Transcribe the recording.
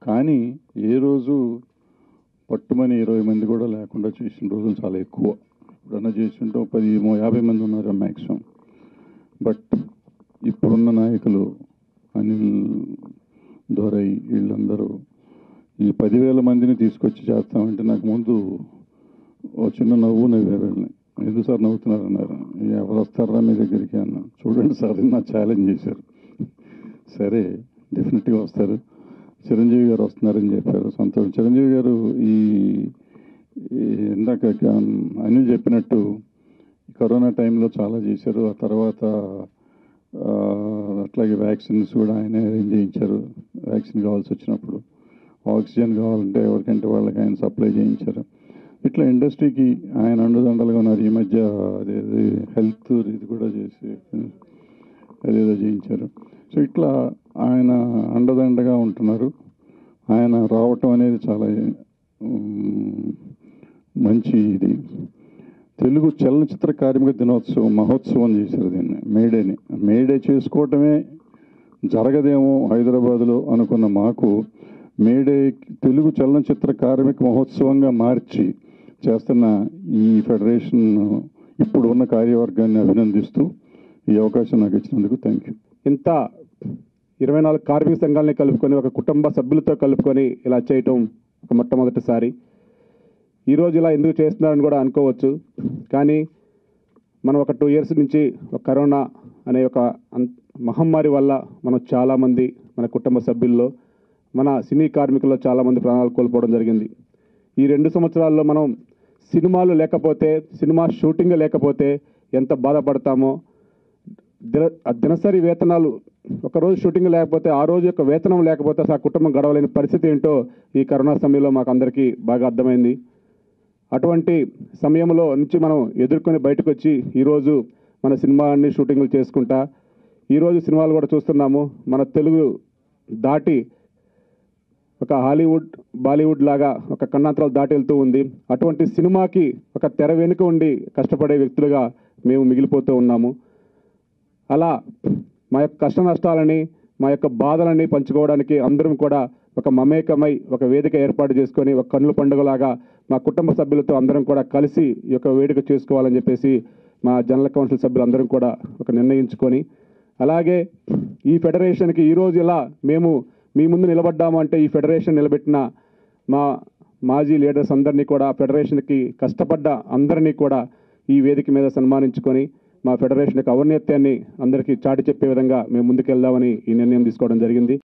కానీ ఏ రోజు పట్టుమని ఇరవై మంది కూడా లేకుండా చేసిన రోజులు చాలా ఎక్కువ ఇప్పుడన్నా చేస్తుంటే ఒక పది మో- యాభై మంది ఉన్నారు మ్యాక్సిమం బట్ ఇప్పుడున్న నాయకులు అనిల్ దొరై వీళ్ళందరూ ఈ పదివేల మందిని తీసుకొచ్చి చేస్తామంటే నాకు ముందు ఓ చిన్న నవ్వు నవ్వే వెళ్ళినాయి ఎందుకు సార్ నవ్వుతున్నారు అన్నారు ఎవరు వస్తారా మీ దగ్గరికి అన్న చూడండి సార్ ఇది నా ఛాలెంజ్ చేశారు సరే డెఫినెట్గా వస్తారు చిరంజీవి గారు వస్తున్నారని చెప్పారు సంతోషం చిరంజీవి గారు ఈ ఈ ఇందాక క- అనిల్ చెప్పినట్టు కరోనా టైంలో చాలా చేశారు ఆ తర్వాత ఆ, అట్లాగే వ్యాక్సిన్స్ కూడా ఆయన అరేంజ్ చేయించారు వ్యాక్సిన్ కావాల్సి వచ్చినప్పుడు ఆక్సిజన్ కావాలంటే ఎవరికంటే వాళ్ళకి ఆయన సప్లై చేయించారు ఇట్లా ఇండస్ట్రీకి ఆయన అండదండలుగా ఉన్నారు ఈ మధ్య అదేది హెల్త్ ఇది కూడా చేసి అదేదో చేయించారు సో ఇట్లా ఆయన అండదండగా ఉంటున్నారు ఆయన రావటం అనేది చాలా ఉమ్, మంచి ఇది తెలుగు చలనచిత్ర కార్మిక దినోత్సవం మహోత్సవం చేశారు దీన్ని మేడేని మేడే చేసుకోవటమే జరగదేమో హైదరాబాద్లో అనుకున్న మాకు మేడే తెలుగు చలనచిత్ర కార్మిక మహోత్సవంగా మార్చి చేస్తున్న ఈ ఫెడరేషన్ ఇప్పుడు ఉన్న కార్యవర్గాన్ని అభినందిస్తూ ఈ అవకాశం నాకు ఇచ్చినందుకు థ్యాంక్ యూ ఇంత ఇరవై నాలుగు కార్మిక సంఘాలని కలుపుకొని ఒక కుటుంబ సభ్యులతో కలుపుకొని ఇలా చేయటం ఒక మొట్టమొదటిసారి ఈరోజు ఇలా ఎందుకు చేస్తున్నారని కూడా అనుకోవచ్చు కానీ మనం ఒక టూ ఇయర్స్ నుంచి ఒక కరోనా అనే ఒక అన్- మహమ్మారి వల్ల మనం చాలామంది మన కుటుంబ సభ్యుల్లో మన సినీ కార్మికుల్లో చాలామంది ప్రాణాలు కోల్పోవడం జరిగింది ఈ రెండు సంవత్సరాల్లో మనం సినిమాలు లేకపోతే సినిమా షూటింగ్ లేకపోతే ఎంత బాధపడతామో దిన ఆ దినసరి వేతనాలు ఒకరోజు షూటింగ్ లేకపోతే ఆ రోజు యొక్క వేతనం లేకపోతే అసలు ఆ కుటుంబం గడవలేని పరిస్థితి ఏంటో ఈ కరోనా సమయంలో మాకు అందరికీ బాగా అర్థమైంది అటువంటి సమయంలో నుంచి మనం ఎదుర్కొని బయటకు వచ్చి ఈరోజు మన సినిమాన్ని షూటింగ్లు చేసుకుంటా ఈరోజు సినిమాలు కూడా చూస్తున్నాము మన తెలుగు దాటి ఒక హాలీవుడ్ బాలీవుడ్ లాగా ఒక కన్నాంతరాలు దాటి వెళ్తూ ఉంది అటువంటి సినిమాకి ఒక తెర వెనుక ఉండి కష్టపడే వ్యక్తులుగా మేము మిగిలిపోతూ ఉన్నాము అలా మా యొక్క కష్ట నష్టాలని మా యొక్క బాధలని పంచుకోవడానికి అందరం కూడా ఒక మమేకమై ఒక వేదిక ఏర్పాటు చేసుకొని ఒక కన్నుల పండుగలాగా మా కుటుంబ సభ్యులతో అందరం కూడా కలిసి ఈ యొక్క వేడుక చేసుకోవాలని చెప్పేసి మా జనరల్ కౌన్సిల్ సభ్యులందరం కూడా ఒక నిర్ణయించుకొని అలాగే ఈ ఫెడరేషన్కి ఈరోజు ఇలా మేము మీ ముందు నిలబడ్డాము అంటే ఈ ఫెడరేషన్ నిలబెట్టిన మా మాజీ లీడర్స్ అందరినీ కూడా ఫెడరేషన్కి కష్టపడ్డ అందరినీ కూడా ఈ వేదిక మీద సన్మానించుకొని మా ఫెడరేషన్ యొక్క ఔన్నత్యాన్ని అందరికీ చాటి చెప్పే విధంగా మేము ముందుకెళ్దామని ఈ నిర్ణయం తీసుకోవడం జరిగింది